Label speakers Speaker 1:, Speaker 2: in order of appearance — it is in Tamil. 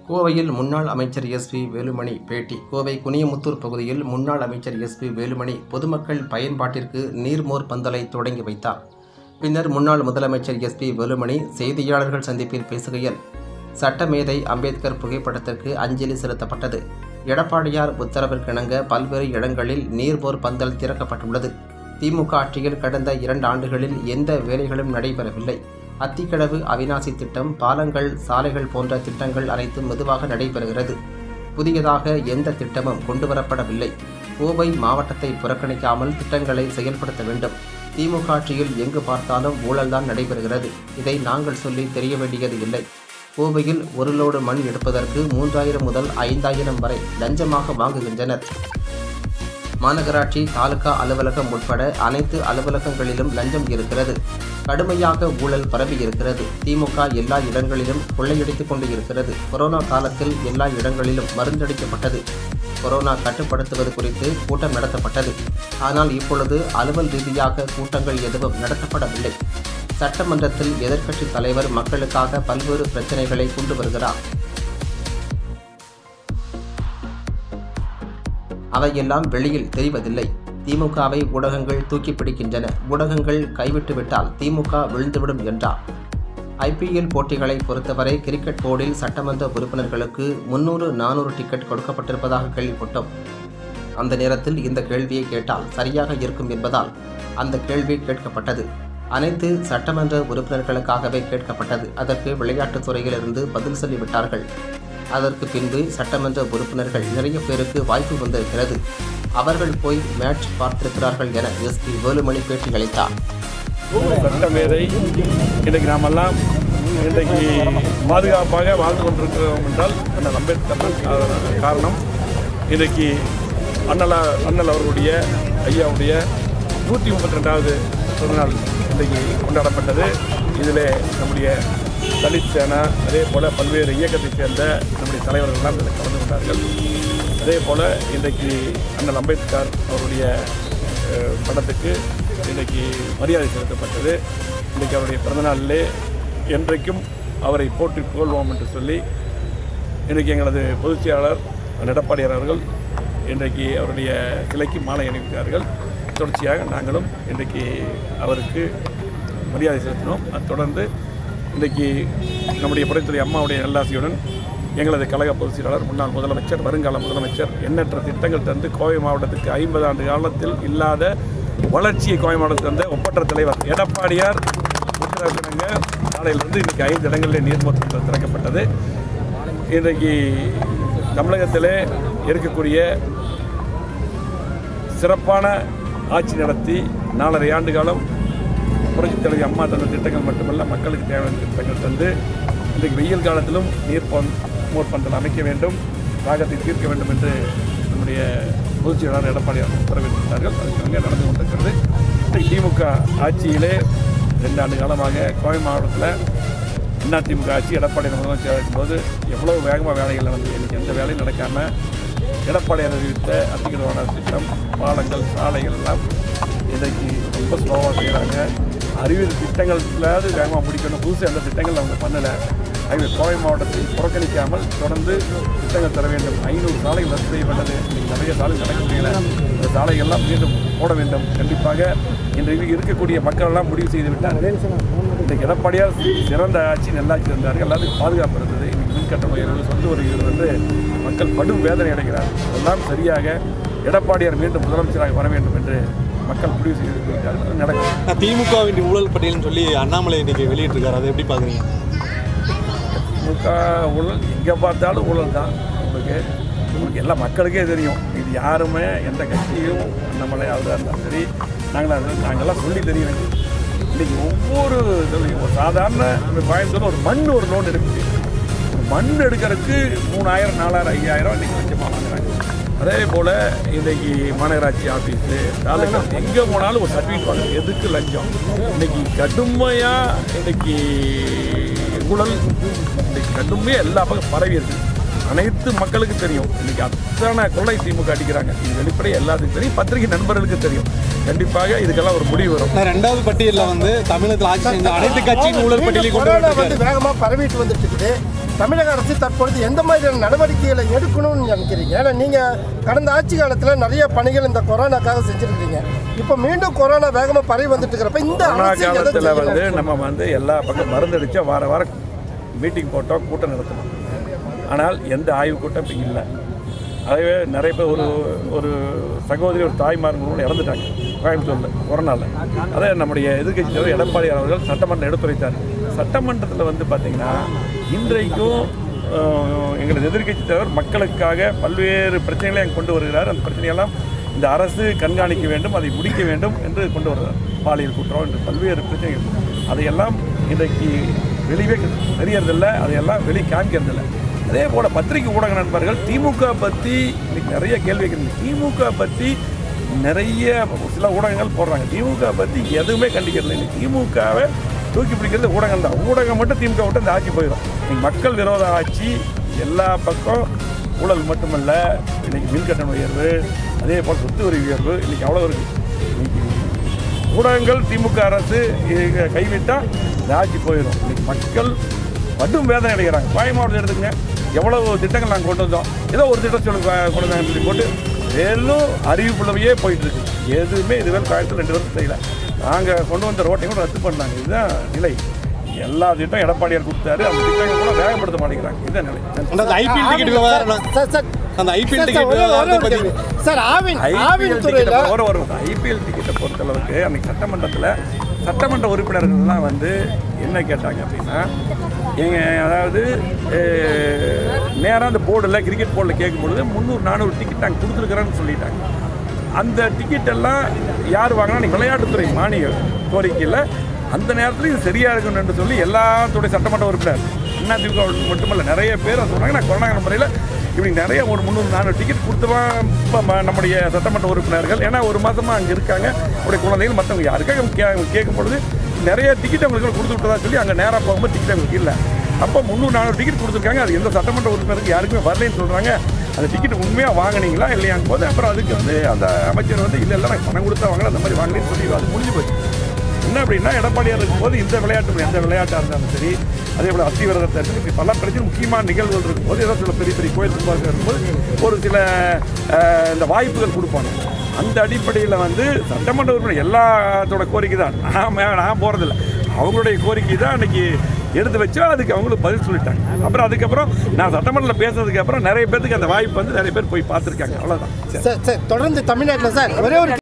Speaker 1: கோவையில் முன்னாள் அமைச்சர் எஸ்பி வேலுமணி பேட்டி கோவை குனியமுத்தூர் பகுதியில் முன்னாள் அமைச்சர் எஸ்பி வேலுமணி பொதுமக்கள் பயன்பாட்டிற்கு நீர்மோர் பந்தலை தொடங்கி வைத்தார் பின்னர் முன்னாள் முதலமைச்சர் எஸ்பி வேலுமணி செய்தியாளர்கள் சந்திப்பில் பேசுகையில் சட்டமேதை அம்பேத்கர் புகைப்படத்திற்கு அஞ்சலி செலுத்தப்பட்டது எடப்பாடியார் உத்தரவிற்கிணங்க பல்வேறு இடங்களில் நீர்மோர் பந்தல் திறக்கப்பட்டுள்ளது திமுக ஆட்சியில் கடந்த இரண்டு ஆண்டுகளில் எந்த வேலைகளும் நடைபெறவில்லை அத்திக்கடவு அவிநாசி திட்டம் பாலங்கள் சாலைகள் போன்ற திட்டங்கள் அனைத்தும் மெதுவாக நடைபெறுகிறது புதியதாக எந்த திட்டமும் கொண்டுவரப்படவில்லை கோவை மாவட்டத்தை புறக்கணிக்காமல் திட்டங்களை செயல்படுத்த வேண்டும் திமுக ஆட்சியில் எங்கு பார்த்தாலும் ஊழல்தான் நடைபெறுகிறது இதை நாங்கள் சொல்லி தெரிய வேண்டியது இல்லை கோவையில் ஒரு லோடு மண் எடுப்பதற்கு மூன்றாயிரம் முதல் ஐந்தாயிரம் வரை லஞ்சமாக வாங்குகின்றனர் மாநகராட்சி தாலுகா அலுவலகம் உட்பட அனைத்து அலுவலகங்களிலும் லஞ்சம் இருக்கிறது கடுமையாக ஊழல் பரவி இருக்கிறது திமுக எல்லா இடங்களிலும் கொள்ளையடித்துக் கொண்டு இருக்கிறது கொரோனா காலத்தில் எல்லா இடங்களிலும் மருந்தடிக்கப்பட்டது கொரோனா கட்டுப்படுத்துவது குறித்து கூட்டம் நடத்தப்பட்டது ஆனால் இப்பொழுது அலுவல் ரீதியாக கூட்டங்கள் எதுவும் நடத்தப்படவில்லை சட்டமன்றத்தில் எதிர்க்கட்சித் தலைவர் மக்களுக்காக பல்வேறு பிரச்சனைகளை கொண்டு வருகிறார் அவையெல்லாம் வெளியில் தெரிவதில்லை திமுகவை ஊடகங்கள் தூக்கி பிடிக்கின்றன ஊடகங்கள் கைவிட்டுவிட்டால் திமுக விழுந்துவிடும் என்றார் ஐபிஎல் போட்டிகளை பொறுத்தவரை கிரிக்கெட் போர்டில் சட்டமன்ற உறுப்பினர்களுக்கு முன்னூறு நானூறு டிக்கெட் கொடுக்கப்பட்டிருப்பதாக கேள்விப்பட்டோம் அந்த நேரத்தில் இந்த கேள்வியை கேட்டால் சரியாக இருக்கும் என்பதால் அந்த கேள்வி கேட்கப்பட்டது அனைத்து சட்டமன்ற உறுப்பினர்களுக்காகவே கேட்கப்பட்டது அதற்கு விளையாட்டுத் துறையிலிருந்து பதில் சொல்லிவிட்டார்கள் அதற்கு பின்பு சட்டமன்ற உறுப்பினர்கள் நிறைய பேருக்கு வாய்ப்பு வந்திருக்கிறது அவர்கள் போய் மேட்ச் பார்த்திருக்கிறார்கள் என எஸ்பி வேலுமணி பேட்டி அளித்தார்
Speaker 2: சட்டமேதை இன்றைக்கு நாமெல்லாம் இன்றைக்கு பாதுகாப்பாக வாழ்ந்து கொண்டிருக்கிறோம் என்றால் அண்ணல் அம்பேத்கர் தான் கா- காரணம் இன்றைக்கு அண்ணலா அண்ணல் அவர்களுடைய ஐயாவுடைய நூற்றி முப்பத்தி ரெண்டாவது பிறந்தநாள் இன்றைக்கு கொண்டாடப்பட்டது இதில் நம்முடைய தலித் சேனா அதே போல் பல்வேறு இயக்கத்தைச் சேர்ந்த நம்முடைய தலைவர்கள்லாம் இதில் கலந்து கொண்டார்கள் அதே போல் இன்றைக்கு அண்ணல் அம்பேத்கர் அவருடைய அஹ், படத்துக்கு இன்றைக்கு மரியாதை செலுத்தப்பட்டது இன்றைக்கு அவருடைய பிறந்தநாளிலே என்றைக்கும் அவரை போற்றி புகழ்வோம் என்று சொல்லி இன்றைக்கு எங்களது பொதுச் செயலாளர் எடப்பாடியார் அவர்கள் இன்றைக்கு அவருடைய சிலைக்கு மாலை அணிவித்தார்கள் தொடர்ச்சியாக நாங்களும் இன்றைக்கு அவருக்கு மரியாதை செலுத்தினோம் அது தொடர்ந்து இன்றைக்கு நம்முடைய புடைத்துறை அம்மாவுடைய நல்லாசியுடன் எங்களது கழக பொதுச் செயலாளர் முன்னாள் முதலமைச்சர் வருங்கால முதலமைச்சர் எண்ணற்ற திட்டங்கள் தந்து கோவை மாவட்டத்துக்கு ஐம்பது ஆண்டு காலத்தில் இல்லாத வளர்ச்சியை கோவை மாவட்டத்தில் தந்த ஒப்பற்ற தலைவர் எடப்பாடியார் உத்தரவிடங்க காலையிலிருந்து இன்றைக்கி ஐந்து இடங்களில் நீர்மூர்த்தம் திறக்கப்பட்டது இன்றைக்கு தமிழகத்திலே இருக்கக்கூடிய சிறப்பான ஆட்சி நடத்தி நாலரை ஆண்டு காலம் புரட்சித் தலைவி அம்மா தந்த திட்டங்கள் மட்டுமல்ல மக்களுக்கு தேவையான திட்டங்கள் தந்து இன்றைக்கு வெயில் காலத்திலும் நீர் பந் மோர் பந்தல் அமைக்க வேண்டும் தாகத்தை தீர்க்க வேண்டும் என்று நம்முடைய பொதுச் செயலாளர் எடப்பாடி அவர்கள் உத்தரவிட்டிருந்தார்கள் அதுக்கு அங்கே நடந்து கொண்டிருக்கிறது இன்றைக்கு திமுக ஆட்சியிலே ரெண்டு ஆண்டு காலமாக கோவை மாவட்டத்தில் அதிமுக ஆட்சி எடப்பாடி முதலமைச்சர் இருக்கும்போது எவ்வளோ வேகமாக வேலைகள் நடந்தது இன்றைக்கி எந்த வேலையும் நடக்காமல் எடப்பாடியார் அறிவித்த அத்திகிடவான திட்டம் பாலங்கள் சாலைகள் எல்லாம் இன்றைக்கு ரொம்ப ஸ்லோவாக செய்கிறாங்க அறிவியல் திட்டங்களாவது வேகமாக முடிக்கணும் புதுசாக எந்த திட்டங்கள் அவங்க பண்ணலை ஆகவே கோவை மாவட்டத்தை புறக்கணிக்காமல் தொடர்ந்து திட்டங்கள் தர வேண்டும் ஐநூறு சாலைகள் ரத்து செய்யப்பட்டது இன்னைக்கு நிறைய சாலை நடக்க முடியல இந்த சாலைகள்லாம் மீண்டும் போட வேண்டும் கண்டிப்பாக இன்றைக்கு இருக்கக்கூடிய மக்கள் எல்லாம் முடிவு செய்து விட்டார்கள் இன்றைக்கு எடப்பாடியார் சிறந்த ஆட்சி நல்லாட்சி இருந்தார்கள் எல்லாத்துக்கும் பாதுகாப்பு இருந்தது இன்னைக்கு மின்கட்டண உயர்வு சொந்த வரி உயர்வு என்று மக்கள் படும் வேதனை அடைகிறார் அதெல்லாம் சரியாக எடப்பாடியார் மீண்டும் முதலமைச்சராக வர வேண்டும் என்று மக்கள் முடிவு செய்திருக்கிறார்கள் அது நடக்கும்
Speaker 3: திமுகவின் ஊழல் பட்டியல்னு சொல்லி அண்ணாமலை இன்னைக்கு வெளியிட்டிருக்காரு அதை எப்படி பார்க்குறீங்க
Speaker 2: திமுக ஊழல் எங்கே பார்த்தாலும் ஊழல் தான் உங்களுக்கு உங்களுக்கு எல்லா மக்களுக்கே தெரியும் இது யாருமே எந்த கட்சியும் நம்மளை அவராக இருந்தாலும் சரி நாங்களாம் நாங்கள்லாம் சொல்லி தெரிய வேண்டியது இன்றைக்கி ஒவ்வொரு இதுலையும் ஒரு சாதாரண இந்த கோயம்புத்தூர்ல ஒரு மண் ஒரு லோன் எடுக்குது ஒரு மண் எடுக்கிறதுக்கு மூணாயிரம் நாலாயிரம் ஐயாயிரம் இன்றைக்கி லட்சமாக வாங்குறாங்க அதே போல் இன்றைக்கி மாநகராட்சி ஆஃபீஸு தாலுக்கா எங்கே போனாலும் ஒரு சர்டிஃபிகேட் வாங்க எதுக்கு லஞ்சம் இன்றைக்கி கடுமையாக இன்றைக்கி ஊழல் இன்றைக்கி கடுமையாக எல்லா பக்கம் பரவி இருக்குது அனைத்து மக்களுக்கு தெரியும் இன்னைக்கு அத்தனை கொள்ளை திமுக அடிக்கிறாங்க இது வெளிப்படையாக எல்லாத்துக்கும் தெரியும் பத்திரிகை நண்பர்களுக்கு தெரியும் கண்டிப்பாக இதுக்கெல்லாம் ஒரு முடிவு வரும்
Speaker 3: நான் ரெண்டாவது பட்டியலில் வந்து தமிழகத்தில் ஆட்சி செஞ்ச அனைத்து கட்சியின் ஊழல் பட்டியலையும் கொண்டு
Speaker 4: கொரோனா
Speaker 3: வந்திருக்காரு
Speaker 4: வந்து வேகமாக பரவிட்டு வந்துட்டு இருக்குது தமிழக அரசு தற்பொழுது எந்த மாதிரியான நடவடிக்கைகளை எடுக்கணும்னு நினைக்கிறீங்க ஏன்னா நீங்கள் கடந்த ஆட்சி காலத்தில் நிறைய பணிகள் இந்த கொரோனாக்காக செஞ்சுருக்கீங்க இப்போ மீண்டும் கொரோனா வேகமாக பரவி வந்துட்டு இருக்கிறப்ப இந்த
Speaker 2: கொரோனா
Speaker 4: அரசு எதை
Speaker 2: காலத்தில்
Speaker 4: செய்யணும்?
Speaker 2: வந்து நம்ம வந்து எல்லா பக்கம் மருந்தடிச்சா வார வாரம் மீட்டிங் போட்டோம் கூட்டம் நடத்தணும் ஆனால் எந்த ஆய்வு கூட்டம் இப்போ இல்லை அதுவே நிறைய பேர் ஒரு ஒரு சகோதரி ஒரு தாய்மார்கள் இறந்துட்டாங்க கோயம்புத்தூரில் கொரோனாவில் அதே நம்முடைய எதிர்க்கட்சி தலைவர் எடப்பாடி அவர்கள் சட்டமன்றம் எடுத்துரைத்தார் சட்டமன்றத்தில் வந்து பார்த்திங்கன்னா இன்றைக்கும் அஹ், எங்களது எதிர்க்கட்சி தலைவர் மக்களுக்காக பல்வேறு பிரச்சனைகளை அங்கே கொண்டு வருகிறார் அந்த பிரச்சனையெல்லாம் இந்த அரசு கண்காணிக்க வேண்டும் அதை முடிக்க வேண்டும் என்று கொண்டு வருகிறார் பாலியல் குற்றம் என்று பல்வேறு பிரச்சனைகள் அதையெல்லாம் இன்றைக்கு வெளியே தெரியறதில்லை அதையெல்லாம் வெளியே காமிக்கிறதில்லை அதே போல் பத்திரிகை ஊடக நண்பர்கள் திமுக பற்றி இன்னைக்கு நிறைய கேள்வி கேட்குறீங்க திமுக பற்றி நிறைய சில ஊடகங்கள் போடுறாங்க திமுக பற்றி எதுவுமே கண்டிக்கிறது இல்லை திமுகவை தூக்கி பிடிக்கிறது ஊடகம் தான் ஊடகம் மட்டும் திமுக விட்டு இந்த ஆட்சி போயிடும் இன்னைக்கு மக்கள் விரோத ஆட்சி எல்லா பக்கம் ஊழல் மட்டுமல்ல இன்னைக்கு மின்கட்டண உயர்வு அதே போல் சொத்து வரி உயர்வு இன்னைக்கு அவ்வளோ இருக்குது இன்னைக்கு ஊடகங்கள் திமுக அரசு இதை கைவிட்டால் இந்த ஆட்சி போயிடும் இன்னைக்கு மக்கள் கடும் வேதனை அடைகிறாங்க பாய் மாவட்டத்தில் எடுத்துங்க எவ்வளவு திட்டங்கள் நாங்கள் கொண்டு வந்தோம் ஏதோ ஒரு திட்டம் சொல்லி கொ- கொண்டு வந்தாங்கன்னு சொல்லி போட்டு வெறும் அறிவிப்புலவையே போயிட்டு இருக்கு எதுவுமே இதுவரை காலத்தில் ரெண்டு வருஷம் செய்யல நாங்கள் கொண்டு வந்த ரோட்டையும் கூட ரத்து பண்ணாங்க இதுதான் நிலை எல்லா திட்டம் எடப்பாடியார் கொடுத்தாரு அந்த திட்டங்கள் கூட வேகப்படுத்த மாட்டேங்கிறாங்க இதுதான் நிலை
Speaker 3: அந்த ஐபிஎல் டிக்கெட் விவகாரம்
Speaker 4: சார், சார்,
Speaker 3: அந்த ஐபிஎல்
Speaker 4: சார்,
Speaker 3: டிக்கெட்
Speaker 4: ஒரே- ஒரே
Speaker 3: விவகாரத்தை
Speaker 4: ஒரு
Speaker 3: பற்றி
Speaker 4: கேள்வி. சார் ஆவின் ஆவின்
Speaker 2: ஐபிஎல்
Speaker 4: துறையில்
Speaker 2: டிக்கெட்டை ஒரு ஒரு ஐபிஎல் டிக்கெட்டை பொறுத்தளவுக்கு அன்னைக்கு சட்டமன்றத்தில் சட்டமன்ற உறுப்பினர்கள்லாம் வந்து என்ன கேட்டாங்க அப்படின்னா எங்க அதாவது நேராக அந்த போர்டில் கிரிக்கெட் போர்டில் கேட்கும்பொழுது முந்நூறு நானூறு டிக்கெட் நாங்கள் கொடுத்துருக்குறோன்னு சொல்லிட்டாங்க அந்த டிக்கெட் எல்லாம் யார் வாங்கினா நீ விளையாட்டுத்துறை மானிய கோரிக்கையில் அந்த நேரத்தில் இது சரியாக இருக்கணும்னு சொல்லி எல்லாத்துடைய சட்டமன்ற உறுப்பினர் அதிமுக மட்டுமல்ல நிறைய பேர் அதை சொன்னாங்க நான் கொரோனா முறையில் இப்படி நிறைய ஒரு முந்நூறு நானூறு டிக்கெட் கொடுத்துவான் இப்போ ம- நம்முடைய சட்டமன்ற உறுப்பினர்கள் ஏன்னா ஒரு மாதமாக அங்கே இருக்காங்க அவருடைய குழந்தைகள் மற்றவங்க யாருக்காக கே கேட்கும் பொழுது நிறைய டிக்கெட் அவங்களுக்கு கொடுத்து விட்டதா சொல்லி அங்கே நேராக போகும்போது டிக்கெட் அவங்களுக்கு இல்லை அப்போ முந்நூறு நானூறு டிக்கெட் கொடுத்துருக்காங்க அது எந்த சட்டமன்ற உறுப்பினருக்கு யாருக்குமே வரலைன்னு சொல்கிறாங்க அந்த டிக்கெட் உண்மையாக வாங்குனீங்களா இல்லையாங்க போது அப்புறம் அதுக்கு வந்து அந்த அமைச்சர் வந்து இல்லை இல்லை நான் பணம் கொடுத்தா வாங்கல அந்த மாதிரி வாங்கினேன்னு சொல்லி அது முடிஞ்சு போச்சு என்ன அப்படின்னா எடப்பாடியார் இருக்கும்போது இந்த விளையாட்டு எந்த விளையாட்டாக இருந்தாலும் சரி அதே போல் அத்திவிரதத்தை இருக்கு இப்படி பல பிரச்சனை முக்கியமான நிகழ்வுகள் இருக்கும்போது ஏதோ சில பெரிய பெரிய கோயில் திருப்பாக இருக்கும்போது ஒரு சில அஹ், இந்த வாய்ப்புகள் கொடுப்பாங்க அந்த அடிப்படையில் வந்து சட்டமன்ற உறுப்பினர் எல்லாத்தோட கோரிக்கை தான் நான் மே- நான் போகிறதில்ல அவங்களுடைய கோரிக்கை தான் அன்னைக்கு எடுத்து வச்சா அதுக்கு அவங்களுக்கு பதில் சொல்லிட்டாங்க அப்புறம் அதுக்கப்புறம் நான் சட்டமன்றத்தில் பேசுனதுக்கு அப்புறம் நிறைய பேருக்கு அந்த வாய்ப்பு வந்து நிறைய பேர் போய் பார்த்துருக்காங்க அவ்வளோதான்
Speaker 4: சார் சார் தொடர்ந்து தமிழ்நாட்டில் சார் ஒரே ஒரு